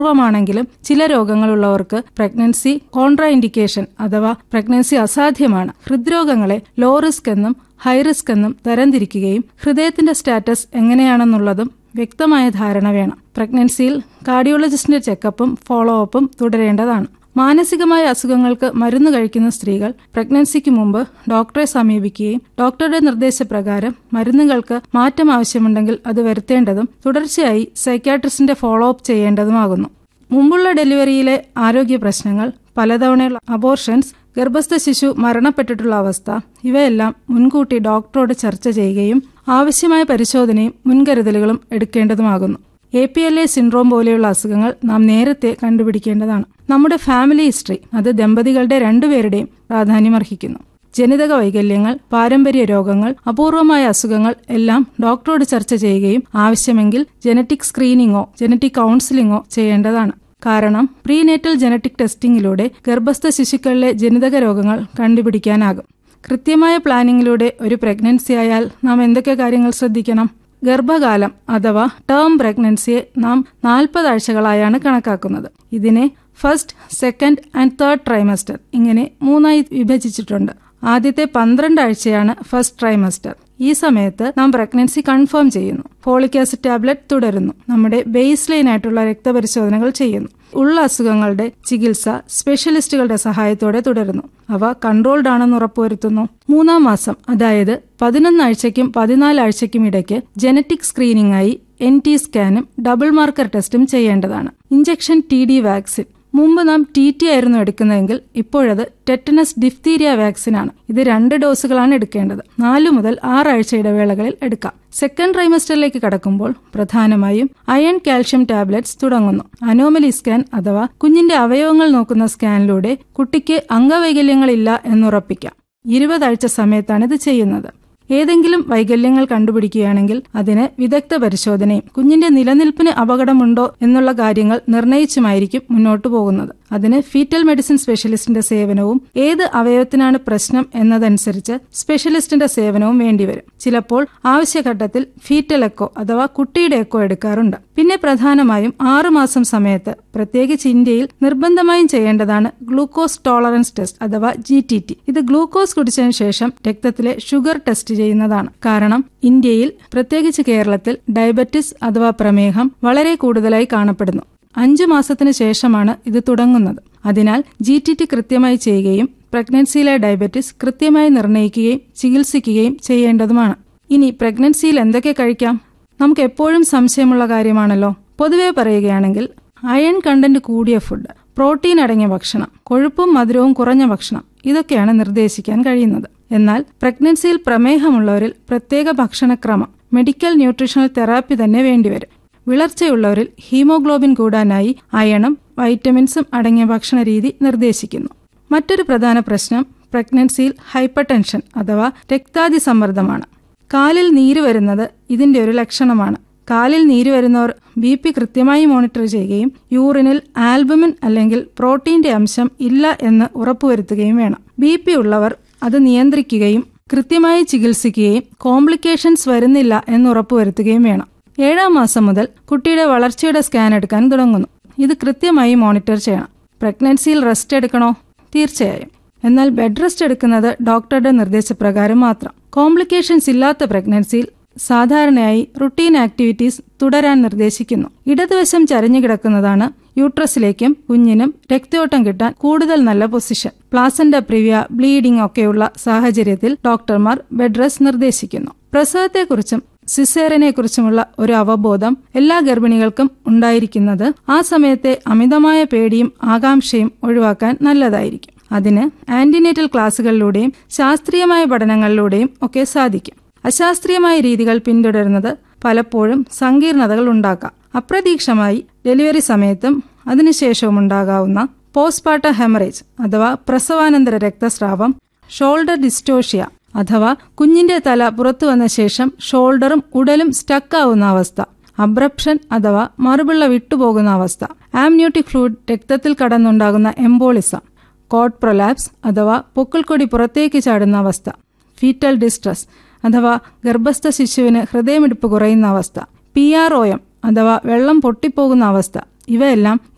പൂർവമാണെങ്കിലും ചില രോഗങ്ങളുള്ളവർക്ക് pregnancy contraindication അഥവാ പ്രഗ്നൻസി അസാധ്യമാണ് ഹൃദ്രോഗങ്ങളെ ലോ റിസ്ക് എന്നും ഹൈ റിസ്ക് എന്നും തരംതിരിക്കുകയും ഹൃദയത്തിന്റെ സ്റ്റാറ്റസ് എങ്ങനെയാണെന്നുള്ളതും വ്യക്തമായ ധാരണ വേണം പ്രഗ്നൻസിയിൽ കാർഡിയോളജിസ്റ്റിന്റെ ചെക്കപ്പും ഫോളോ അപ്പും തുടരേണ്ടതാണ് മാനസികമായ അസുഖങ്ങൾക്ക് മരുന്ന് കഴിക്കുന്ന സ്ത്രീകൾ പ്രഗ്നൻസിക്ക് മുമ്പ് ഡോക്ടറെ സമീപിക്കുകയും ഡോക്ടറുടെ നിർദ്ദേശപ്രകാരം മരുന്നുകൾക്ക് മാറ്റം ആവശ്യമുണ്ടെങ്കിൽ അത് വരുത്തേണ്ടതും തുടർച്ചയായി സൈക്യാട്രിസ്റ്റിന്റെ ഫോളോ അപ്പ് ചെയ്യേണ്ടതുമാകുന്നു മുമ്പുള്ള ഡെലിവറിയിലെ ആരോഗ്യ പ്രശ്നങ്ങൾ പലതവണയുള്ള അബോർഷൻസ് ഗർഭസ്ഥ ശിശു മരണപ്പെട്ടിട്ടുള്ള അവസ്ഥ ഇവയെല്ലാം മുൻകൂട്ടി ഡോക്ടറോട് ചർച്ച ചെയ്യുകയും ആവശ്യമായ പരിശോധനയും മുൻകരുതലുകളും എടുക്കേണ്ടതുമാകുന്നു A P L A syndrome പോലെയുള്ള അസുഖങ്ങൾ നാം നേരത്തെ കണ്ടുപിടിക്കേണ്ടതാണ് നമ്മുടെ ഫാമിലി ഹിസ്റ്ററി അത് ദമ്പതികളുടെ രണ്ടുപേരുടെയും പ്രാധാന്യമർഹിക്കുന്നു ജനിതക വൈകല്യങ്ങൾ പാരമ്പര്യ രോഗങ്ങൾ അപൂർവമായ അസുഖങ്ങൾ എല്ലാം ഡോക്ടറോട് ചർച്ച ചെയ്യുകയും ആവശ്യമെങ്കിൽ ജനറ്റിക് സ്ക്രീനിങ്ങോ ജനറ്റിക് കൗൺസിലിങ്ങോ ചെയ്യേണ്ടതാണ് കാരണം പ്രീനേറ്റൽ ജനറ്റിക് ടെസ്റ്റിംഗിലൂടെ ഗർഭസ്ഥ ശിശുക്കളിലെ ജനിതക രോഗങ്ങൾ കണ്ടുപിടിക്കാനാകും കൃത്യമായ പ്ലാനിങ്ങിലൂടെ ഒരു പ്രഗ്നൻസി ആയാൽ നാം എന്തൊക്കെ കാര്യങ്ങൾ ശ്രദ്ധിക്കണം ഗർഭകാലം അഥവാ ടേം പ്രഗ്നൻസിയെ നാം നാൽപ്പത് ആഴ്ചകളായാണ് കണക്കാക്കുന്നത് ഇതിനെ first second and third trimester ഇങ്ങനെ മൂന്നായി വിഭജിച്ചിട്ടുണ്ട് ആദ്യത്തെ പന്ത്രണ്ട് ആഴ്ചയാണ് ഫസ്റ്റ് ട്രൈമസ്റ്റർ ഈ സമയത്ത് നാം പ്രഗ്നൻസി കൺഫേം ചെയ്യുന്നു ഫോളിക് ആസിഡ് ടാബ്ലറ്റ് തുടരുന്നു നമ്മുടെ ബേസ് ലൈൻ ആയിട്ടുള്ള രക്തപരിശോധനകൾ ചെയ്യുന്നു ഉള്ള അസുഖങ്ങളുടെ ചികിത്സ സ്പെഷ്യലിസ്റ്റുകളുടെ സഹായത്തോടെ തുടരുന്നു അവ കൺട്രോൾഡ് ആണെന്ന് ഉറപ്പുവരുത്തുന്നു മൂന്നാം മാസം അതായത് പതിനൊന്നാഴ്ചയ്ക്കും പതിനാലാഴ്ചയ്ക്കും ഇടയ്ക്ക് ജനറ്റിക് സ്ക്രീനിംഗ് ആയി എൻ ടി സ്കാനും ഡബിൾ മാർക്കർ ടെസ്റ്റും ചെയ്യേണ്ടതാണ് ഇഞ്ചക്ഷൻ ടി ഡി വാക്സിൻ മുമ്പ് നാം ടി ടി ആയിരുന്നു എടുക്കുന്നതെങ്കിൽ ഇപ്പോഴത് ടെറ്റനസ് ഡിഫ്തീരിയ വാക്സിനാണ് ഇത് രണ്ട് ഡോസുകളാണ് എടുക്കേണ്ടത് നാലു മുതൽ ആറാഴ്ച ഇടവേളകളിൽ എടുക്കാം സെക്കൻഡ് ട്രൈമസ്റ്ററിലേക്ക് കടക്കുമ്പോൾ പ്രധാനമായും അയൺ കാൽഷ്യം ടാബ്ലറ്റ്സ് തുടങ്ങുന്നു അനോമലി സ്കാൻ അഥവാ കുഞ്ഞിന്റെ അവയവങ്ങൾ നോക്കുന്ന സ്കാനിലൂടെ കുട്ടിക്ക് അംഗവൈകല്യങ്ങളില്ല എന്നുറപ്പിക്കാം ഇരുപതാഴ്ച സമയത്താണ് ഇത് ചെയ്യുന്നത് ഏതെങ്കിലും വൈകല്യങ്ങൾ കണ്ടുപിടിക്കുകയാണെങ്കിൽ അതിന് വിദഗ്ധ പരിശോധനയും കുഞ്ഞിന്റെ നിലനിൽപ്പിന് അപകടമുണ്ടോ എന്നുള്ള കാര്യങ്ങൾ നിർണയിച്ചുമായിരിക്കും മുന്നോട്ടു പോകുന്നത് അതിന് ഫീറ്റൽ മെഡിസിൻ സ്പെഷ്യലിസ്റ്റിന്റെ സേവനവും ഏത് അവയവത്തിനാണ് പ്രശ്നം എന്നതനുസരിച്ച് സ്പെഷ്യലിസ്റ്റിന്റെ സേവനവും വേണ്ടിവരും ചിലപ്പോൾ ആവശ്യഘട്ടത്തിൽ ഫീറ്റൽ എക്കോ അഥവാ കുട്ടിയുടെ എക്കോ എടുക്കാറുണ്ട് പിന്നെ പ്രധാനമായും ആറുമാസം സമയത്ത് പ്രത്യേകിച്ച് ഇന്ത്യയിൽ നിർബന്ധമായും ചെയ്യേണ്ടതാണ് ഗ്ലൂക്കോസ് ടോളറൻസ് ടെസ്റ്റ് അഥവാ ജി ടി ടി ഇത് ഗ്ലൂക്കോസ് കുടിച്ചതിന് ശേഷം രക്തത്തിലെ ഷുഗർ ടെസ്റ്റ് ചെയ്യുന്നതാണ് കാരണം ഇന്ത്യയിൽ പ്രത്യേകിച്ച് കേരളത്തിൽ ഡയബറ്റിസ് അഥവാ പ്രമേഹം വളരെ കൂടുതലായി കാണപ്പെടുന്നു അഞ്ചു മാസത്തിന് ശേഷമാണ് ഇത് തുടങ്ങുന്നത് അതിനാൽ ജി ടി ടി കൃത്യമായി ചെയ്യുകയും പ്രഗ്നൻസിയിലെ ഡയബറ്റിസ് കൃത്യമായി നിർണ്ണയിക്കുകയും ചികിത്സിക്കുകയും ചെയ്യേണ്ടതുമാണ് ഇനി പ്രഗ്നൻസിയിൽ എന്തൊക്കെ കഴിക്കാം നമുക്ക് എപ്പോഴും സംശയമുള്ള കാര്യമാണല്ലോ പൊതുവെ പറയുകയാണെങ്കിൽ അയൺ കണ്ടന്റ് കൂടിയ ഫുഡ് പ്രോട്ടീൻ അടങ്ങിയ ഭക്ഷണം കൊഴുപ്പും മധുരവും കുറഞ്ഞ ഭക്ഷണം ഇതൊക്കെയാണ് നിർദ്ദേശിക്കാൻ കഴിയുന്നത് എന്നാൽ പ്രഗ്നൻസിയിൽ പ്രമേഹമുള്ളവരിൽ പ്രത്യേക ഭക്ഷണക്രമം മെഡിക്കൽ ന്യൂട്രീഷണൽ തെറാപ്പി തന്നെ വേണ്ടിവരും വിളർച്ചയുള്ളവരിൽ ഹീമോഗ്ലോബിൻ കൂടാനായി അയണും വൈറ്റമിൻസും അടങ്ങിയ ഭക്ഷണ രീതി നിർദ്ദേശിക്കുന്നു മറ്റൊരു പ്രധാന പ്രശ്നം പ്രഗ്നൻസിയിൽ ഹൈപ്പർ ടെൻഷൻ അഥവാ രക്താതി സമ്മർദ്ദമാണ് കാലിൽ നീര് വരുന്നത് ഇതിന്റെ ഒരു ലക്ഷണമാണ് കാലിൽ നീര് വരുന്നവർ ബി പി കൃത്യമായി മോണിറ്റർ ചെയ്യുകയും യൂറിനിൽ ആൽബുമിൻ അല്ലെങ്കിൽ പ്രോട്ടീന്റെ അംശം ഇല്ല എന്ന് ഉറപ്പുവരുത്തുകയും വേണം ബി പി ഉള്ളവർ അത് നിയന്ത്രിക്കുകയും കൃത്യമായി ചികിത്സിക്കുകയും കോംപ്ലിക്കേഷൻസ് വരുന്നില്ല എന്ന് ഉറപ്പുവരുത്തുകയും വേണം ഏഴാം മാസം മുതൽ കുട്ടിയുടെ വളർച്ചയുടെ സ്കാൻ എടുക്കാൻ തുടങ്ങുന്നു ഇത് കൃത്യമായി മോണിറ്റർ ചെയ്യണം പ്രഗ്നൻസിയിൽ റെസ്റ്റ് എടുക്കണോ തീർച്ചയായും എന്നാൽ ബെഡ് റെസ്റ്റ് എടുക്കുന്നത് ഡോക്ടറുടെ നിർദ്ദേശപ്രകാരം മാത്രം കോംപ്ലിക്കേഷൻസ് ഇല്ലാത്ത പ്രഗ്നൻസിയിൽ സാധാരണയായി റുട്ടീൻ ആക്ടിവിറ്റീസ് തുടരാൻ നിർദ്ദേശിക്കുന്നു ഇടതുവശം ചരിഞ്ഞു കിടക്കുന്നതാണ് യൂട്രസിലേക്കും കുഞ്ഞിനും രക്തയോട്ടം കിട്ടാൻ കൂടുതൽ നല്ല പൊസിഷൻ പ്ലാസന്റ പ്രിവ്യ ബ്ലീഡിംഗ് ഒക്കെയുള്ള സാഹചര്യത്തിൽ ഡോക്ടർമാർ ബെഡ് റെസ്റ്റ് നിർദ്ദേശിക്കുന്നു പ്രസവത്തെക്കുറിച്ചും സിസേറിനെ കുറിച്ചുമുള്ള ഒരു അവബോധം എല്ലാ ഗർഭിണികൾക്കും ഉണ്ടായിരിക്കുന്നത് ആ സമയത്തെ അമിതമായ പേടിയും ആകാംക്ഷയും ഒഴിവാക്കാൻ നല്ലതായിരിക്കും അതിന് ആന്റിനേറ്റൽ ക്ലാസുകളിലൂടെയും ശാസ്ത്രീയമായ പഠനങ്ങളിലൂടെയും ഒക്കെ സാധിക്കും അശാസ്ത്രീയമായ രീതികൾ പിന്തുടരുന്നത് പലപ്പോഴും സങ്കീർണതകൾ ഉണ്ടാക്കാം അപ്രതീക്ഷമായി ഡെലിവറി സമയത്തും അതിനുശേഷവും ഉണ്ടാകാവുന്ന പോസ്റ്റ്പാർട്ട ഹെമറേജ് അഥവാ പ്രസവാനന്തര രക്തസ്രാവം ഷോൾഡർ ഡിസ്റ്റോഷ്യ അഥവാ കുഞ്ഞിന്റെ തല പുറത്തു വന്ന ശേഷം ഷോൾഡറും ഉടലും സ്റ്റക്കാവുന്ന അവസ്ഥ അബ്രപ്ഷൻ അഥവാ മറുപിള്ള വിട്ടുപോകുന്ന അവസ്ഥ ആംന്യൂട്ടിക് ഫ്ലൂയിഡ് രക്തത്തിൽ കടന്നുണ്ടാകുന്ന എംബോളിസം കോട്ട് പ്രൊലാപ്സ് അഥവാ പൊക്കിൾക്കൊടി പുറത്തേക്ക് ചാടുന്ന അവസ്ഥ ഫീറ്റൽ ഡിസ്ട്രസ് അഥവാ ഗർഭസ്ഥ ശിശുവിന് ഹൃദയമിടിപ്പ് കുറയുന്ന അവസ്ഥ പി ആർ ഒ എം അഥവാ വെള്ളം പൊട്ടിപ്പോകുന്ന അവസ്ഥ ഇവയെല്ലാം